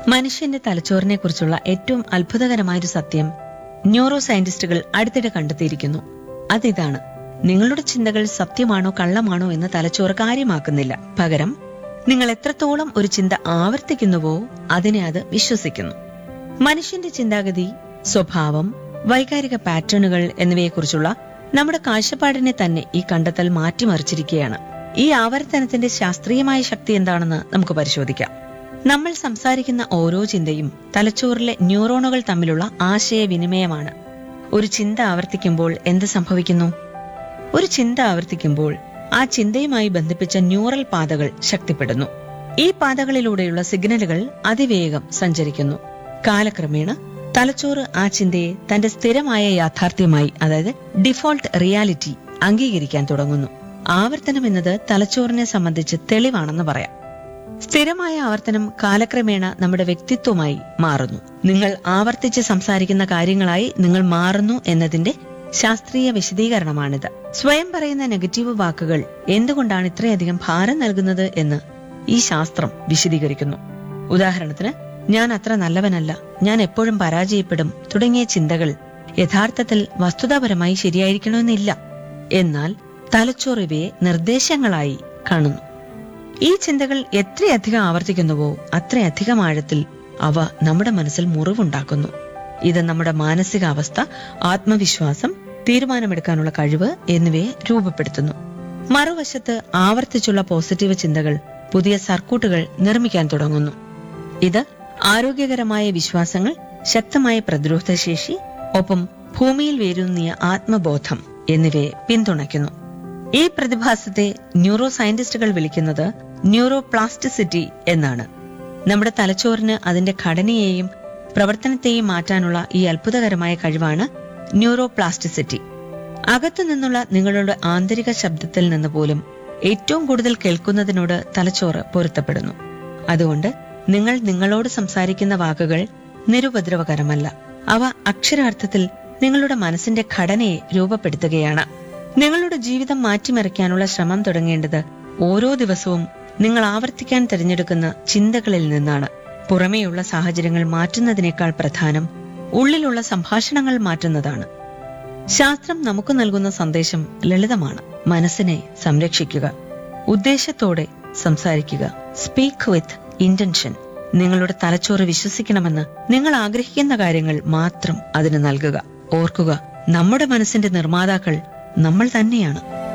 മനുഷ്യന്റെ തലച്ചോറിനെ കുറിച്ചുള്ള ഏറ്റവും അത്ഭുതകരമായൊരു സത്യം ന്യൂറോ സയന്റിസ്റ്റുകൾ അടുത്തിടെ കണ്ടെത്തിയിരിക്കുന്നു അതിതാണ് നിങ്ങളുടെ ചിന്തകൾ സത്യമാണോ കള്ളമാണോ എന്ന് തലച്ചോറ് കാര്യമാക്കുന്നില്ല പകരം നിങ്ങൾ എത്രത്തോളം ഒരു ചിന്ത ആവർത്തിക്കുന്നുവോ അതിനെ അത് വിശ്വസിക്കുന്നു മനുഷ്യന്റെ ചിന്താഗതി സ്വഭാവം വൈകാരിക പാറ്റേണുകൾ എന്നിവയെക്കുറിച്ചുള്ള നമ്മുടെ കാഴ്ചപ്പാടിനെ തന്നെ ഈ കണ്ടെത്തൽ മാറ്റിമറിച്ചിരിക്കുകയാണ് ഈ ആവർത്തനത്തിന്റെ ശാസ്ത്രീയമായ ശക്തി എന്താണെന്ന് നമുക്ക് പരിശോധിക്കാം നമ്മൾ സംസാരിക്കുന്ന ഓരോ ചിന്തയും തലച്ചോറിലെ ന്യൂറോണുകൾ തമ്മിലുള്ള ആശയവിനിമയമാണ് ഒരു ചിന്ത ആവർത്തിക്കുമ്പോൾ എന്ത് സംഭവിക്കുന്നു ഒരു ചിന്ത ആവർത്തിക്കുമ്പോൾ ആ ചിന്തയുമായി ബന്ധിപ്പിച്ച ന്യൂറൽ പാതകൾ ശക്തിപ്പെടുന്നു ഈ പാതകളിലൂടെയുള്ള സിഗ്നലുകൾ അതിവേഗം സഞ്ചരിക്കുന്നു കാലക്രമേണ തലച്ചോറ് ആ ചിന്തയെ തന്റെ സ്ഥിരമായ യാഥാർത്ഥ്യമായി അതായത് ഡിഫോൾട്ട് റിയാലിറ്റി അംഗീകരിക്കാൻ തുടങ്ങുന്നു ആവർത്തനം എന്നത് തലച്ചോറിനെ സംബന്ധിച്ച് തെളിവാണെന്ന് പറയാം സ്ഥിരമായ ആവർത്തനം കാലക്രമേണ നമ്മുടെ വ്യക്തിത്വമായി മാറുന്നു നിങ്ങൾ ആവർത്തിച്ച് സംസാരിക്കുന്ന കാര്യങ്ങളായി നിങ്ങൾ മാറുന്നു എന്നതിന്റെ ശാസ്ത്രീയ വിശദീകരണമാണിത് സ്വയം പറയുന്ന നെഗറ്റീവ് വാക്കുകൾ എന്തുകൊണ്ടാണ് ഇത്രയധികം ഭാരം നൽകുന്നത് എന്ന് ഈ ശാസ്ത്രം വിശദീകരിക്കുന്നു ഉദാഹരണത്തിന് ഞാൻ അത്ര നല്ലവനല്ല ഞാൻ എപ്പോഴും പരാജയപ്പെടും തുടങ്ങിയ ചിന്തകൾ യഥാർത്ഥത്തിൽ വസ്തുതാപരമായി ശരിയായിരിക്കണമെന്നില്ല എന്നാൽ തലച്ചോറ് ഇവയെ നിർദ്ദേശങ്ങളായി കാണുന്നു ഈ ചിന്തകൾ എത്രയധികം ആവർത്തിക്കുന്നുവോ അത്രയധികം ആഴത്തിൽ അവ നമ്മുടെ മനസ്സിൽ മുറിവുണ്ടാക്കുന്നു ഇത് നമ്മുടെ മാനസികാവസ്ഥ ആത്മവിശ്വാസം തീരുമാനമെടുക്കാനുള്ള കഴിവ് എന്നിവയെ രൂപപ്പെടുത്തുന്നു മറുവശത്ത് ആവർത്തിച്ചുള്ള പോസിറ്റീവ് ചിന്തകൾ പുതിയ സർക്യൂട്ടുകൾ നിർമ്മിക്കാൻ തുടങ്ങുന്നു ഇത് ആരോഗ്യകരമായ വിശ്വാസങ്ങൾ ശക്തമായ പ്രതിരോധശേഷി ഒപ്പം ഭൂമിയിൽ വേരൂന്നിയ ആത്മബോധം എന്നിവയെ പിന്തുണയ്ക്കുന്നു ഈ പ്രതിഭാസത്തെ ന്യൂറോ സയന്റിസ്റ്റുകൾ വിളിക്കുന്നത് ന്യൂറോ പ്ലാസ്റ്റിസിറ്റി എന്നാണ് നമ്മുടെ തലച്ചോറിന് അതിന്റെ ഘടനയെയും പ്രവർത്തനത്തെയും മാറ്റാനുള്ള ഈ അത്ഭുതകരമായ കഴിവാണ് ന്യൂറോ പ്ലാസ്റ്റിസിറ്റി അകത്തു നിന്നുള്ള നിങ്ങളുടെ ആന്തരിക ശബ്ദത്തിൽ നിന്ന് പോലും ഏറ്റവും കൂടുതൽ കേൾക്കുന്നതിനോട് തലച്ചോറ് പൊരുത്തപ്പെടുന്നു അതുകൊണ്ട് നിങ്ങൾ നിങ്ങളോട് സംസാരിക്കുന്ന വാക്കുകൾ നിരുപദ്രവകരമല്ല അവ അക്ഷരാർത്ഥത്തിൽ നിങ്ങളുടെ മനസ്സിന്റെ ഘടനയെ രൂപപ്പെടുത്തുകയാണ് നിങ്ങളുടെ ജീവിതം മാറ്റിമറിക്കാനുള്ള ശ്രമം തുടങ്ങേണ്ടത് ഓരോ ദിവസവും നിങ്ങൾ ആവർത്തിക്കാൻ തിരഞ്ഞെടുക്കുന്ന ചിന്തകളിൽ നിന്നാണ് പുറമേയുള്ള സാഹചര്യങ്ങൾ മാറ്റുന്നതിനേക്കാൾ പ്രധാനം ഉള്ളിലുള്ള സംഭാഷണങ്ങൾ മാറ്റുന്നതാണ് ശാസ്ത്രം നമുക്ക് നൽകുന്ന സന്ദേശം ലളിതമാണ് മനസ്സിനെ സംരക്ഷിക്കുക ഉദ്ദേശത്തോടെ സംസാരിക്കുക സ്പീക്ക് വിത്ത് ഇന്റൻഷൻ നിങ്ങളുടെ തലച്ചോറ് വിശ്വസിക്കണമെന്ന് നിങ്ങൾ ആഗ്രഹിക്കുന്ന കാര്യങ്ങൾ മാത്രം അതിന് നൽകുക ഓർക്കുക നമ്മുടെ മനസ്സിന്റെ നിർമ്മാതാക്കൾ നമ്മൾ തന്നെയാണ്